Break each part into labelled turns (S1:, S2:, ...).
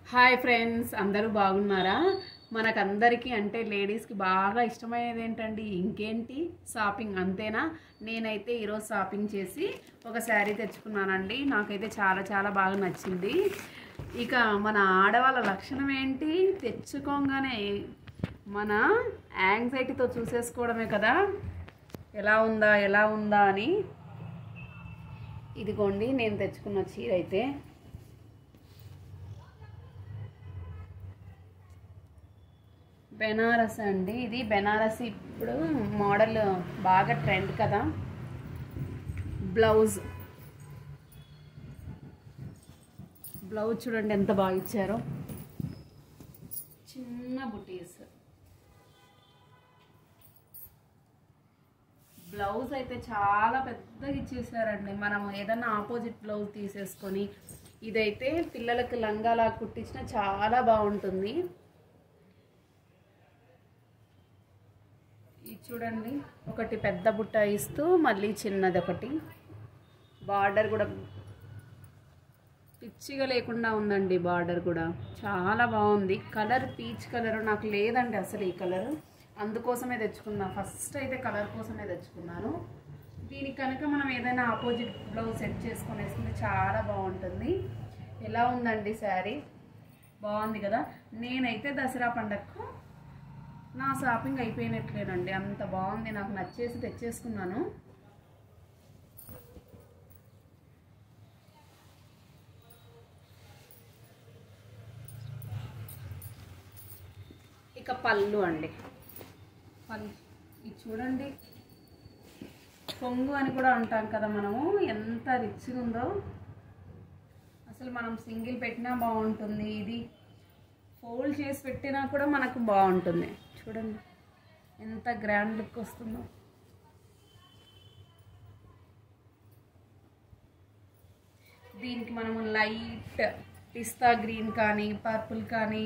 S1: hi friends అందరూ బాగున్నారా మనకందరికీ అంటే లేడీస్కి బాగా ఇష్టమయ్యేది ఏంటండి ఇంకేంటి షాపింగ్ అంతేనా నేనైతే ఈరోజు షాపింగ్ చేసి ఒక శారీ తెచ్చుకున్నానండి నాకైతే చాలా చాలా బాగా నచ్చింది ఇక మన ఆడవాళ్ళ లక్షణం ఏంటి తెచ్చుకోగానే మన యాంగ్జైటీతో చూసేసుకోవడమే కదా ఎలా ఉందా ఎలా ఉందా అని ఇదిగోండి నేను తెచ్చుకున్న చీర అయితే బెనారస్ అండి ఇది బెనారస్ ఇప్పుడు మోడల్ బాగా ట్రెండ్ కదా బ్లౌజ్ బ్లౌజ్ చూడండి ఎంత బాగా ఇచ్చారో చిన్న బుటీస్ బ్లౌజ్ అయితే చాలా పెద్దగా ఇచ్చేసారండి మనం ఏదన్నా ఆపోజిట్ బ్లౌజ్ తీసేసుకొని ఇదైతే పిల్లలకి లంగాలా కుట్టించిన చాలా బాగుంటుంది ఇది చూడండి ఒకటి పెద్ద బుట్ట ఇస్తూ మళ్ళీ చిన్నది ఒకటి బార్డర్ కూడా పిచ్చిగా లేకుండా ఉందండి బార్డర్ కూడా చాలా బాగుంది కలర్ పీచ్ కలర్ నాకు లేదండి అసలు ఈ కలర్ అందుకోసమే తెచ్చుకున్నా ఫస్ట్ అయితే కలర్ కోసమే తెచ్చుకున్నాను దీనికి కనుక మనం ఏదైనా ఆపోజిట్ బ్లౌజ్ సెట్ చేసుకొని వేసుకుంటే చాలా బాగుంటుంది ఎలా ఉందండి శారీ బాగుంది కదా నేనైతే దసరా పండగకు నా షాపింగ్ అయిపోయినట్లేనండి అంత బాగుంది నాకు నచ్చేసి తెచ్చేసుకున్నాను ఇక పళ్ళు అండి పళ్ళు ఇది చూడండి పొంగు అని కూడా అంటాం కదా మనము ఎంత రిచ్గా ఉందో అసలు మనం సింగిల్ పెట్టినా బాగుంటుంది ఇది ఫోల్డ్ చేసి పెట్టినా కూడా మనకు బాగుంటుంది చూడండి ఎంత గ్రాండ్ లుక్ వస్తుందో దీనికి మనము లైట్ పిస్తా గ్రీన్ కానీ పర్పుల్ కానీ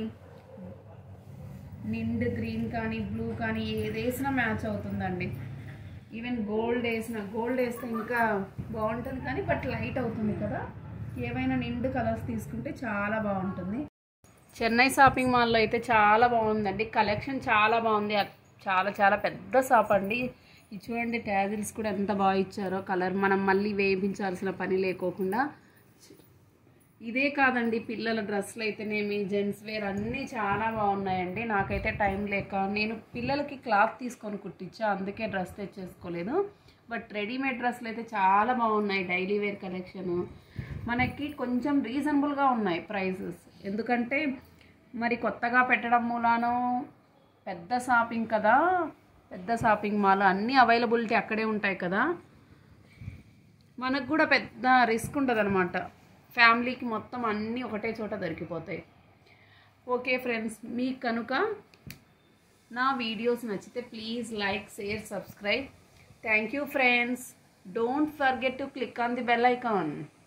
S1: నిండు గ్రీన్ కానీ బ్లూ కానీ ఏది వేసినా మ్యాచ్ అవుతుందండి ఈవెన్ గోల్డ్ వేసిన గోల్డ్ వేస్తే ఇంకా బాగుంటుంది కానీ బట్ లైట్ అవుతుంది కదా ఏవైనా నిండు కలర్స్ తీసుకుంటే చాలా బాగుంటుంది చెన్నై షాపింగ్ మాల్లో అయితే చాలా బాగుందండి కలెక్షన్ చాలా బాగుంది అ- చాలా చాలా పెద్ద షాప్ అండి ఇది చూడండి ట్యాజిల్స్ కూడా ఎంత బాగా ఇచ్చారో కలర్ మనం మళ్ళీ వేయించాల్సిన పని లేకోకుండా ఇదే కాదండి పిల్లల డ్రెస్సులు అయితేనేమి జెంట్స్ వేర్ అన్నీ చాలా బాగున్నాయండి నాకైతే టైం లేక నేను పిల్లలకి క్లాత్ తీసుకొని కుట్టించా అందుకే డ్రెస్ తెచ్చేసుకోలేదు బట్ రెడీమేడ్ డ్రెస్సులు అయితే చాలా బాగున్నాయి డైలీ వేర్ కలెక్షన్ మనకి కొంచెం రీజనబుల్గా ఉన్నాయి ప్రైజెస్ ఎందుకంటే మరి కొత్తగా పెట్టడం మూలానో పెద్ద షాపింగ్ కదా పెద్ద షాపింగ్ మాల్ అన్నీ అవైలబిలిటీ అక్కడే ఉంటాయి కదా మనకు కూడా పెద్ద రిస్క్ ఉంటుంది అనమాట ఫ్యామిలీకి మొత్తం అన్నీ ఒకటే చోట దొరికిపోతాయి ఓకే ఫ్రెండ్స్ మీకు కనుక నా వీడియోస్ నచ్చితే please like share subscribe thank you friends don't forget to click on the bell icon